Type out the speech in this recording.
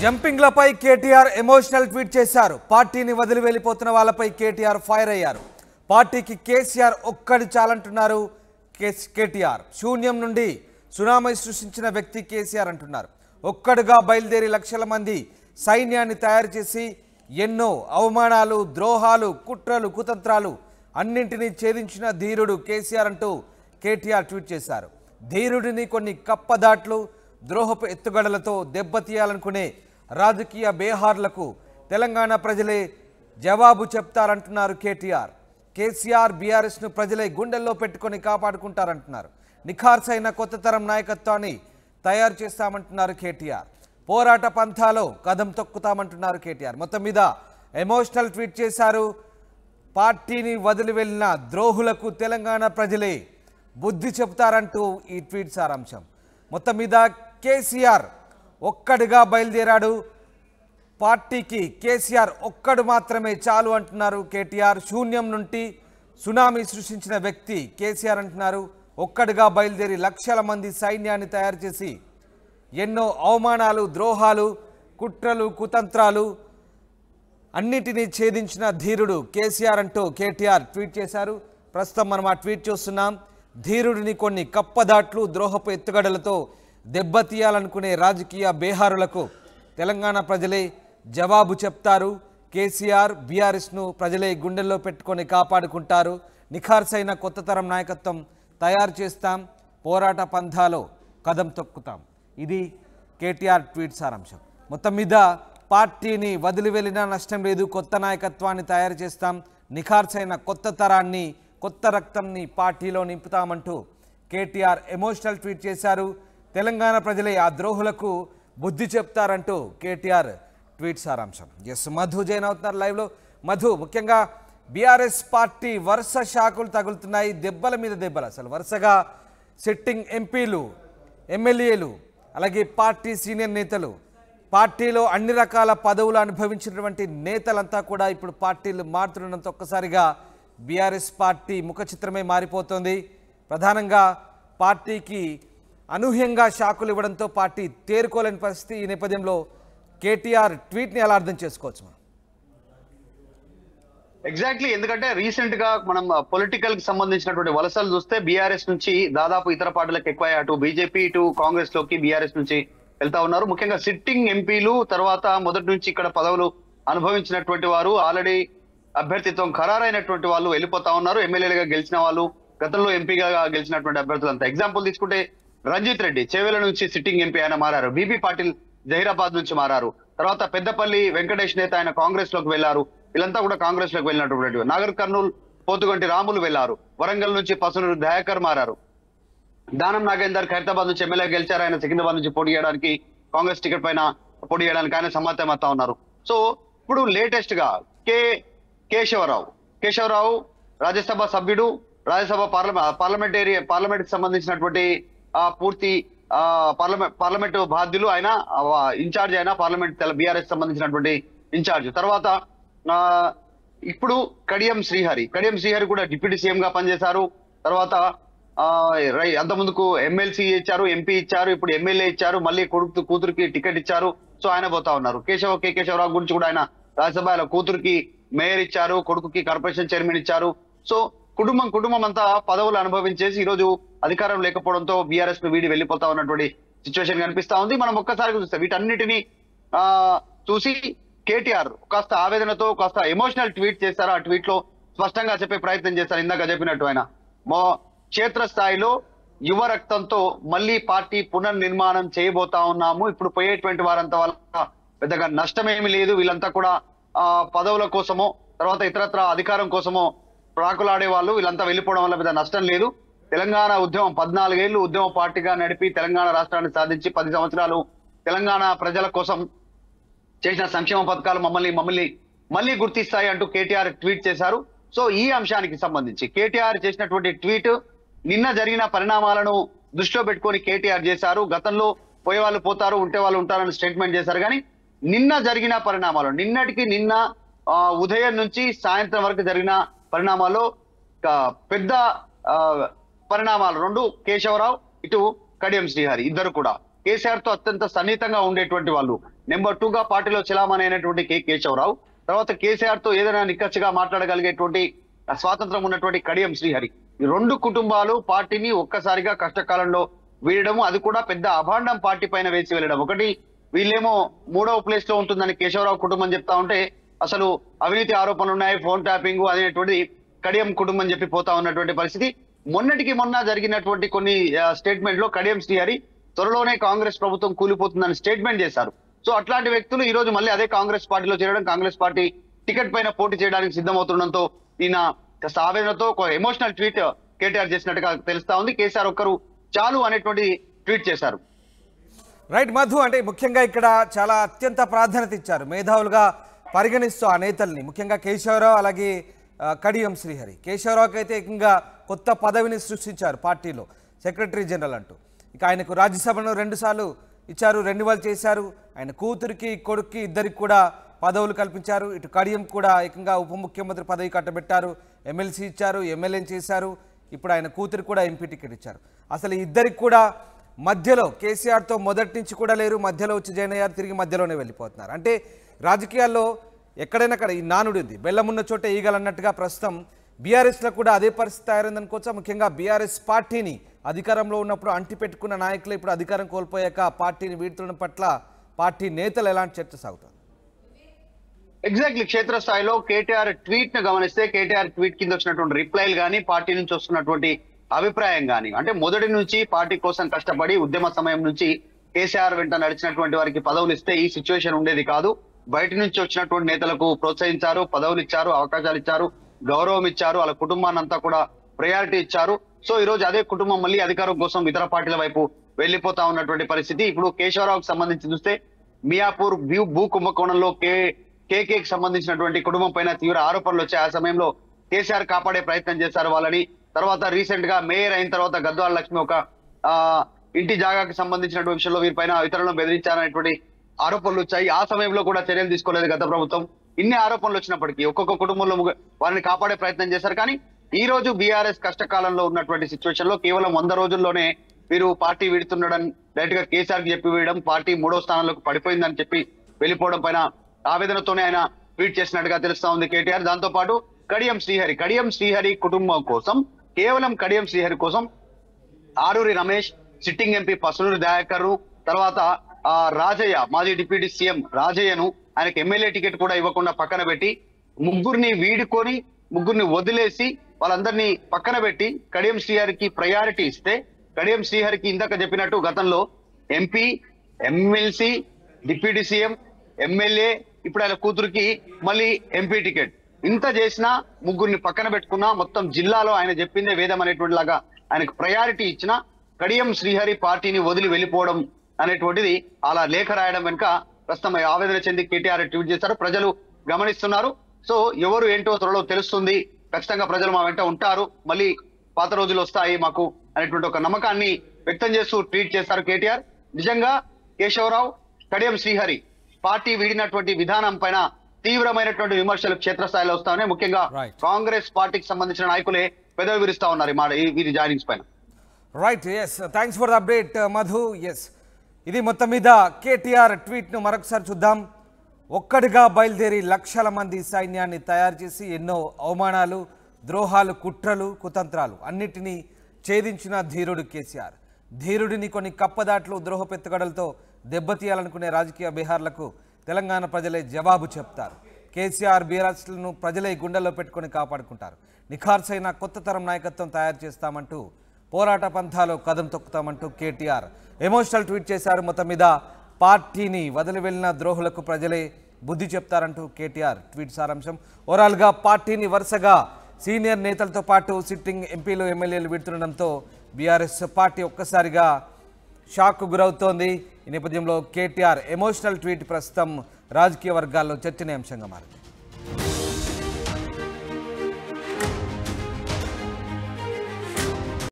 జంపింగ్లపై KTR emotional tweet చేశారు పార్టీని వదిలి వెళ్ళిపోతున్న వాళ్ళపై కేటీఆర్ ఫైర్ అయ్యారు పార్టీకి కేసీఆర్ ఒక్కడి చాలంటున్నారు కేస్- కేటీఆర్ శూన్యం నుండి సునామీ సృష్టించిన వ్యక్తి కేసీఆర్ అంటున్నారు ఒక్కడుగా బయలుదేరి లక్షల మంది సైన్యాన్ని తయారు చేసి ఎన్నో అవమానాలు ద్రోహాలు కుట్రలు కుతంత్రాలు అన్నింటినీ ఛేదించిన ధీరుడు కేసీఆర్ అంటూ కేటీఆర్ ట్వీట్ చేశారు ధీరుడిని కొన్ని కప్పదాట్లు ద్రోహపు ఎత్తుగడలతో దెబ్బతీయాలనుకునే రాజకీయ బేహార్లకు తెలంగాణ ప్రజలే జవాబు చెప్తారంటున్నారు కేటీఆర్ కేసీఆర్ బీఆర్ఎస్ను ప్రజలే గుండెల్లో పెట్టుకొని కాపాడుకుంటారంటున్నారు నిఖార్సైన కొత్త తరం నాయకత్వాన్ని తయారు చేస్తామంటున్నారు కేటీఆర్ పోరాట పంథాలో కదం తొక్కుతామంటున్నారు కేటీఆర్ మొత్తం మీద ఎమోషనల్ ట్వీట్ చేశారు పార్టీని వదిలి వెళ్ళిన ద్రోహులకు తెలంగాణ ప్రజలే బుద్ధి చెబుతారంటూ ఈ ట్వీట్ సారాంశం మొత్తం మీద కేసీఆర్ ఒక్కడిగా బయలుదేరాడు పార్టీకి కేసీఆర్ ఒక్కడు మాత్రమే చాలు అంటున్నారు కేటీఆర్ శూన్యం నుండి సునామీ సృష్టించిన వ్యక్తి కేసీఆర్ అంటున్నారు ఒక్కడిగా బయలుదేరి లక్షల మంది సైన్యాన్ని తయారు చేసి ఎన్నో అవమానాలు ద్రోహాలు కుట్రలు కుతంత్రాలు అన్నిటినీ ఛేదించిన ధీరుడు కేసీఆర్ అంటూ కేటీఆర్ ట్వీట్ చేశారు ప్రస్తుతం మనం ఆ ట్వీట్ చూస్తున్నాం ధీరుడిని కొన్ని కప్పదాట్లు ద్రోహపు ఎత్తుగడలతో దెబ్బతీయాలనుకునే రాజకీయ బేహారులకు తెలంగాణ ప్రజలే జవాబు చెప్తారు కేసీఆర్ బీఆర్ఎస్ను ప్రజలే గుండెల్లో పెట్టుకొని కాపాడుకుంటారు నిఖార్సైన కొత్త తరం నాయకత్వం తయారు చేస్తాం పోరాట పంథాలో కదం తొక్కుతాం ఇది కేటీఆర్ ట్వీట్ సారాంశం మొత్తం మీద పార్టీని వదిలి వెళ్ళినా నష్టం లేదు కొత్త నాయకత్వాన్ని తయారు చేస్తాం నిఖార్సైన కొత్త తరాన్ని కొత్త రక్తంని పార్టీలో నింపుతామంటూ కేటీఆర్ ఎమోషనల్ ట్వీట్ చేశారు తెలంగాణ ప్రజలే ఆ ద్రోహులకు బుద్ధి చెప్తారంటూ కేటీఆర్ ట్వీట్ సారాంశం ఎస్ మధు జైన్ అవుతున్నారు లైవ్లో మధు ముఖ్యంగా బీఆర్ఎస్ పార్టీ వరుస షాకులు తగులుతున్నాయి దెబ్బల మీద దెబ్బలు అసలు వరుసగా సిట్టింగ్ ఎంపీలు ఎమ్మెల్యేలు అలాగే పార్టీ సీనియర్ నేతలు పార్టీలో అన్ని రకాల పదవులు అనుభవించినటువంటి నేతలంతా కూడా ఇప్పుడు పార్టీలు మారుతుండడంతో ఒక్కసారిగా బీఆర్ఎస్ పార్టీ ముఖ చిత్రమే మారిపోతుంది ప్రధానంగా పార్టీకి అనూహ్యంగా షాకులు ఇవ్వడంతో పార్టీ తేరుకోలేని పరిస్థితి ఈ నేపథ్యంలో కేటీఆర్ ట్వీట్ని ఎలా అర్థం చేసుకోవచ్చు మనం ఎగ్జాక్ట్లీ ఎందుకంటే రీసెంట్ గా మనం పొలిటికల్ కి సంబంధించినటువంటి వలసలు చూస్తే బీఆర్ఎస్ నుంచి దాదాపు ఇతర పార్టీలకు ఎక్కువ అటు బీజేపీ ఇటు కాంగ్రెస్ లోకి బీఆర్ఎస్ నుంచి వెళ్తా ఉన్నారు ముఖ్యంగా సిట్టింగ్ ఎంపీలు తర్వాత మొదటి నుంచి ఇక్కడ పదవులు అనుభవించినటువంటి వారు ఆల్రెడీ అభ్యర్థిత్వం ఖరారైనటువంటి వాళ్ళు వెళ్ళిపోతా ఉన్నారు ఎమ్మెల్యేలుగా గెలిచిన వాళ్ళు గతంలో ఎంపీగా గెలిచినటువంటి అభ్యర్థులు అంతా ఎగ్జాంపుల్ తీసుకుంటే రంజిత్ రెడ్డి చేవెల నుంచి సిట్టింగ్ ఎంపీ ఆయన మారారు బీబీ పాటిల్ జహీరాబాద్ నుంచి మారారు తర్వాత పెద్దపల్లి వెంకటేష్ నేత ఆయన కాంగ్రెస్ లోకి వెళ్లారు వీళ్ళంతా కూడా కాంగ్రెస్ లోకి వెళ్ళినటువంటి నాగర్ కర్నూలు పోతుగంటి రాములు వెళ్లారు వరంగల్ నుంచి పసునూరు దయాకర్ మారారు దానం నాగేందర్ ఖైరతాబాద్ నుంచి ఎమ్మెల్యే గెలిచారు ఆయన సికింద్రాబాద్ నుంచి పోటీ చేయడానికి కాంగ్రెస్ టికెట్ పైన పోటీ చేయడానికి ఆయన సమాయత్తమవుతా ఉన్నారు సో ఇప్పుడు లేటెస్ట్ గా కె కేశవరావు కేశవరావు రాజ్యసభ సభ్యుడు రాజ్యసభ పార్లమెంట్ పార్లమెంటరీ పార్లమెంట్ కి సంబంధించినటువంటి ఆ పూర్తి ఆ పార్లమెంట్ పార్లమెంట్ బాధ్యులు ఆయన ఇన్ఛార్జ్ అయిన పార్లమెంట్ బీఆర్ఎస్ సంబంధించినటువంటి ఇన్ఛార్జ్ తర్వాత ఆ, ఇప్పుడు కడియం శ్రీహరి కడియం శ్రీహరి కూడా డిప్యూటీ సీఎం గా పనిచేశారు తర్వాత ఆ రై- అంత ముందుకు ఎమ్మెల్సీ ఇచ్చారు ఎంపీ ఇచ్చారు ఇప్పుడు ఎమ్మెల్యే ఇచ్చారు మళ్ళీ కొడుకు కూతురికి టికెట్ ఇచ్చారు సో ఆయన పోతా ఉన్నారు కేశవ కె కేశవరావు గురించి కూడా ఆయన రాజ్యసభ ఆయన కూతురికి మేయర్ ఇచ్చారు కొడుకుకి కార్పొరేషన్ చైర్మన్ ఇచ్చారు సో కుటుంబం కుటుంబం అంతా పదవులు అనుభవించేసి ఈ రోజు అధికారం లేకపోవడంతో బీఆర్ఎస్ ను వీడి వెళ్ళిపోతా ఉన్నటువంటి సిచ్యువేషన్ కనిపిస్తా ఉంది మనం ఒక్కసారి చూస్తే వీటన్నిటిని ఆ చూసి కేటీఆర్ కాస్త ఆవేదనతో కాస్త ఎమోషనల్ ట్వీట్ చేశారు ఆ ట్వీట్ లో స్పష్టంగా చెప్పే ప్రయత్నం చేశారు ఇందాక చెప్పినట్టు ఆయన మో క్షేత్రస్థాయిలో యువ రక్తంతో మళ్ళీ పార్టీ పునర్నిర్మాణం చేయబోతా ఉన్నాము ఇప్పుడు పోయేటువంటి వారంతా వల్ల పెద్దగా నష్టమేమి లేదు వీళ్ళంతా కూడా ఆ పదవుల కోసమో తర్వాత ఇతరత్ర అధికారం కోసమో ప్రాకులాడే వాళ్ళు వీళ్ళంతా వెళ్ళిపోవడం వల్ల పెద్ద నష్టం లేదు తెలంగాణ ఉద్యమం పద్నాలుగేళ్లు ఉద్యమ పార్టీగా నడిపి తెలంగాణ రాష్ట్రాన్ని సాధించి పది సంవత్సరాలు తెలంగాణ ప్రజల కోసం చేసిన సంక్షేమ పథకాలు మమ్మల్ని మమ్మల్ని మళ్ళీ గుర్తిస్తాయి అంటూ కేటీఆర్ ట్వీట్ చేశారు సో ఈ అంశానికి సంబంధించి కేటీఆర్ చేసినటువంటి ట్వీట్ నిన్న జరిగిన పరిణామాలను దృష్టిలో పెట్టుకొని కేటీఆర్ చేశారు గతంలో పోయే వాళ్ళు పోతారు ఉంటే వాళ్ళు ఉంటారని స్టేట్మెంట్ చేశారు కానీ నిన్న జరిగిన పరిణామాలు నిన్నటికి నిన్న ఆ, ఉదయం నుంచి సాయంత్రం వరకు జరిగిన పరిణామాల్లో ఒక పెద్ద ఆ, పరిణామాలు రెండు కేశవరావు ఇటు కడియం శ్రీహరి ఇద్దరు కూడా కేసీఆర్ తో అత్యంత సన్నిహితంగా ఉండేటువంటి వాళ్ళు నెంబర్ టూ గా పార్టీలో చలామణి అయినటువంటి కె కేశవరావు తర్వాత కేసీఆర్ తో ఏదైనా నిక్కచ్చిగా మాట్లాడగలిగేటువంటి స్వాతంత్రం ఉన్నటువంటి కడియం శ్రీహరి ఈ రెండు కుటుంబాలు పార్టీని ఒక్కసారిగా కష్టకాలంలో వీడడం అది కూడా పెద్ద అభాండం పార్టీ పైన వేసి వెళ్ళడం ఒకటి వీళ్ళేమో మూడవ ప్లేస్ లో ఉంటుందని కేశవరావు కుటుంబం చెప్తా ఉంటే అసలు అవినీతి ఆరోపణలు ఉన్నాయి ఫోన్ ట్యాపింగ్ అనేటువంటిది కడియం కుటుంబం చెప్పి పోతా ఉన్నటువంటి పరిస్థితి మొన్నటికి మొన్న జరిగినటువంటి కొన్ని స్టేట్మెంట్ లో కడియం శ్రీహరి త్వరలోనే కాంగ్రెస్ ప్రభుత్వం కూలిపోతుందని స్టేట్మెంట్ చేశారు సో అట్లాంటి వ్యక్తులు ఈ రోజు మళ్ళీ అదే కాంగ్రెస్ పార్టీలో చేరడం కాంగ్రెస్ పార్టీ టికెట్ పైన పోటీ చేయడానికి సిద్ధమవుతుండడంతో ఈయన కాస్త ఆవేదనతో ఒక ఎమోషనల్ ట్వీట్ కేటీఆర్ చేసినట్టుగా తెలుస్తా ఉంది కేసీఆర్ ఒక్కరు చాలు అనేటువంటి ట్వీట్ చేశారు రైట్ మధు అంటే ముఖ్యంగా ఇక్కడ చాలా అత్యంత ప్రాధాన్యత ఇచ్చారు మేధావులుగా పరిగణిస్తూ ఆ నేతల్ని ముఖ్యంగా కేశవరావు అలాగే ఆ, కడియం శ్రీహరి కేశవరావుకి అయితే ఏకంగా కొత్త పదవిని సృష్టించారు పార్టీలో సెక్రటరీ జనరల్ అంటూ ఇక ఆయనకు రాజ్యసభను రెండుసార్లు ఇచ్చారు రెన్యువల్ చేశారు ఆయన కూతురికి కొడుక్కి ఇద్దరికి కూడా పదవులు కల్పించారు ఇటు కడియం కూడా ఏకంగా ఉప ముఖ్యమంత్రి పదవి కట్టబెట్టారు ఎమ్మెల్సీ ఇచ్చారు ఎమ్మెల్యేని చేశారు ఇప్పుడు ఆయన కూతురు కూడా ఎంపీ టికెట్ ఇచ్చారు అసలు ఈ ఇద్దరికి కూడా మధ్యలో కేసీఆర్తో మొదటి నుంచి కూడా లేరు మధ్యలో వచ్చి జాయిన్ అయ్యారు తిరిగి మధ్యలోనే వెళ్ళిపోతున్నారు అంటే రాజకీయాల్లో ఎక్కడైనా అక్కడ ఈ నానుడి ఉంది బెల్లమున్న చోట ఈగలన్నట్టుగా ప్రస్తుతం బీఆర్ఎస్లో కూడా అదే పరిస్థితి తయారైందనుకోవచ్చా ముఖ్యంగా బీఆర్ఎస్ పార్టీని అధికారంలో ఉన్నప్పుడు అంటి పెట్టుకున్న నాయకులు ఇప్పుడు అధికారం కోల్పోయాక పార్టీని వీడుతున్న పట్ల పార్టీ నేతలు ఎలాంటి చర్చ సాగుతుంది ఎగ్జాక్ట్లీ క్షేత్రస్థాయిలో కేటీఆర్ ట్వీట్ ను గమనిస్తే కేటీఆర్ ట్వీట్ కింద వచ్చినటువంటి రిప్లైలు కానీ పార్టీ నుంచి వస్తున్నటువంటి అభిప్రాయం కానీ అంటే మొదటి నుంచి పార్టీ కోసం కష్టపడి ఉద్యమ సమయం నుంచి కేసీఆర్ వెంట నడిచినటువంటి వారికి పదవులు ఇస్తే ఈ సిచ్యువేషన్ ఉండేది కాదు బయట నుంచి వచ్చినటువంటి నేతలకు ప్రోత్సహించారు పదవులు ఇచ్చారు అవకాశాలు ఇచ్చారు గౌరవం ఇచ్చారు వాళ్ళ కుటుంబాన్ని అంతా కూడా ప్రయారిటీ ఇచ్చారు సో ఈ రోజు అదే కుటుంబం మళ్ళీ అధికారం కోసం ఇతర పార్టీల వైపు వెళ్లిపోతా ఉన్నటువంటి పరిస్థితి ఇప్పుడు కేశవరావుకు సంబంధించి చూస్తే మియాపూర్ భూ భూ కుంభకోణంలో కే కేకేకి సంబంధించినటువంటి కుటుంబం పైన తీవ్ర ఆరోపణలు వచ్చాయి ఆ సమయంలో కేసీఆర్ కాపాడే ప్రయత్నం చేశారు వాళ్ళని తర్వాత రీసెంట్ గా మేయర్ అయిన తర్వాత గద్వాల లక్ష్మి ఒక ఆ ఇంటి జాగాకి సంబంధించినటువంటి విషయంలో వీరిపైన ఇతరులను బెదిరించారనేటువంటి ఆరోపణలు వచ్చాయి ఆ సమయంలో కూడా చర్యలు తీసుకోలేదు గత ప్రభుత్వం ఇన్ని ఆరోపణలు వచ్చినప్పటికీ ఒక్కొక్క కుటుంబంలో ముగ్గురు వారిని కాపాడే ప్రయత్నం చేశారు కానీ ఈ రోజు బీఆర్ఎస్ కష్టకాలంలో ఉన్నటువంటి సిచ్యువేషన్ లో కేవలం వంద రోజుల్లోనే వీరు పార్టీ విడుతుండడం డైరెక్ట్ గా కేసీఆర్ కి చెప్పి వేయడం పార్టీ మూడో స్థానంలోకి పడిపోయిందని చెప్పి వెళ్ళిపోవడం పైన ఆవేదనతోనే ఆయన ట్వీట్ చేసినట్టుగా తెలుస్తా ఉంది కేటీఆర్ దాంతో పాటు కడియం శ్రీహరి కడియం శ్రీహరి కుటుంబం కోసం కేవలం కడియం శ్రీహరి కోసం ఆరూరి రమేష్ సిట్టింగ్ ఎంపీ పసునూరి దయాకర్ తర్వాత ఆ రాజయ్య మాజీ డిప్యూటీ సీఎం రాజయ్యను ఆయనకు ఎమ్మెల్యే టికెట్ కూడా ఇవ్వకుండా పక్కన పెట్టి ముగ్గురిని వీడుకొని ముగ్గురిని వదిలేసి వాళ్ళందరినీ పక్కన పెట్టి కడియం శ్రీహరికి ప్రయారిటీ ఇస్తే కడియం శ్రీహరికి ఇందాక చెప్పినట్టు గతంలో MP MLC deputy CM MLA ఇప్పుడు ఆయన కూతురికి మళ్ళీ ఎంపీ టికెట్ ఇంత చేసినా ముగ్గురిని పక్కన పెట్టుకున్నా మొత్తం జిల్లాలో ఆయన చెప్పిందే వేదం అనేటువంటి లాగా ఆయనకు ప్రయారిటీ ఇచ్చిన కడియం శ్రీహరి పార్టీని వదిలి వెళ్ళిపోవడం అనేటువంటిది అలా లేఖ రాయడం వెనుక ప్రస్తుతం ఆవేదన చెంది కేటీఆర్ ట్వీట్ చేశారు ప్రజలు గమనిస్తున్నారు సో ఎవరు ఏంటో త్వరలో తెలుస్తుంది ఖచ్చితంగా ప్రజలు మా వెంట ఉంటారు మళ్ళీ పాత రోజులు వస్తాయి మాకు అనేటువంటి ఒక నమ్మకాన్ని వ్యక్తం చేస్తూ ట్వీట్ చేశారు కేటీఆర్ నిజంగా కేశవరావు కడియం శ్రీహరి పార్టీ వీడినటువంటి విధానం పైన తీవ్రమైనటువంటి విమర్శలు క్షేత్రస్థాయిలో వస్తా ఉన్నాయి ముఖ్యంగా Right. కాంగ్రెస్ పార్టీకి సంబంధించిన నాయకులే పెదవి విరుస్తా ఉన్నారు ఈ మాట ఈ- వీరి జాయినింగ్స్ పైన right yes thanks for the update Madhu yes ఇది మొత్తం మీద కేటీఆర్ ట్వీట్ను మరొకసారి చూద్దాం ఒక్కడిగా బయలుదేరి లక్షల మంది సైన్యాన్ని తయారు చేసి ఎన్నో అవమానాలు ద్రోహాలు కుట్రలు కుతంత్రాలు అన్నిటినీ ఛేదించిన ధీరుడు కేసీఆర్ ధీరుడిని కొన్ని కప్పదాట్లు ద్రోహపెత్తుగడలతో దెబ్బతీయాలనుకునే రాజకీయ బీహార్లకు తెలంగాణ ప్రజలే జవాబు చెప్తారు కేసీఆర్ బీఆర్ఎస్లను ప్రజలే గుండెల్లో పెట్టుకొని కాపాడుకుంటారు నిఖార్సైన కొత్త తరం నాయకత్వం తయారు చేస్తామంటూ పోరాట పంథాలో కదం తొక్కుతామంటూ కేటీఆర్ ఎమోషనల్ ట్వీట్ చేశారు మొత్తం మీద పార్టీని వదిలి వెళ్ళిన ద్రోహులకు ప్రజలే బుద్ధి చెప్తారంటూ కేటీఆర్ ట్వీట్ సారాంశం ఓవరాల్గా పార్టీని వరుసగా సీనియర్ నేతలతో పాటు సిట్టింగ్ ఎంపీలు ఎమ్మెల్యేలు విడుతుండడంతో బీఆర్ఎస్ పార్టీ ఒక్కసారిగా షాక్ గురవుతోంది ఈ నేపథ్యంలో కేటీఆర్ ఎమోషనల్ ట్వీట్ ప్రస్తుతం రాజకీయ వర్గాల్లో చర్చనీయాంశంగా మారింది